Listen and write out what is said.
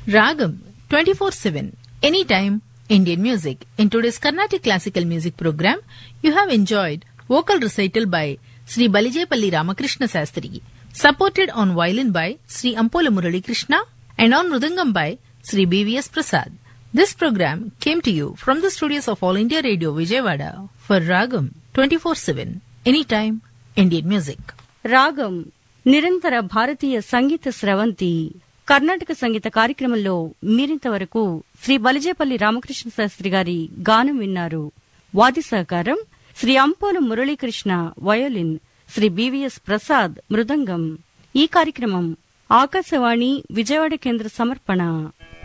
Ragam 24/7 anytime Indian music. In today's Carnatic classical music program, you have enjoyed vocal recital by Sri Balijepalli Ramakrishna Sastri, supported on violin by Sri Ampola Murali Krishna and on mridangam by Sri BVS Prasad. This program came to you from the studios of All India Radio Vijayawada for Ragam 24/7 anytime Indian music. రాగం నిరంతర భారతీయ సంగీత స్రవంతి కర్ణాటక సంగీత కార్యక్రమంలో మీరింతవరకు శ్రీ బలిజేపల్లి రామకృష్ణ శాస్త్రి గారి గానం విన్నారు వాది సహకారం Shri Ampolu Muralikrishna violin Shri BVS Prasad mridangam ఈ కార్యక్రమం ఆకాశవాణి విజయవాడ కేంద్ర సమర్పణ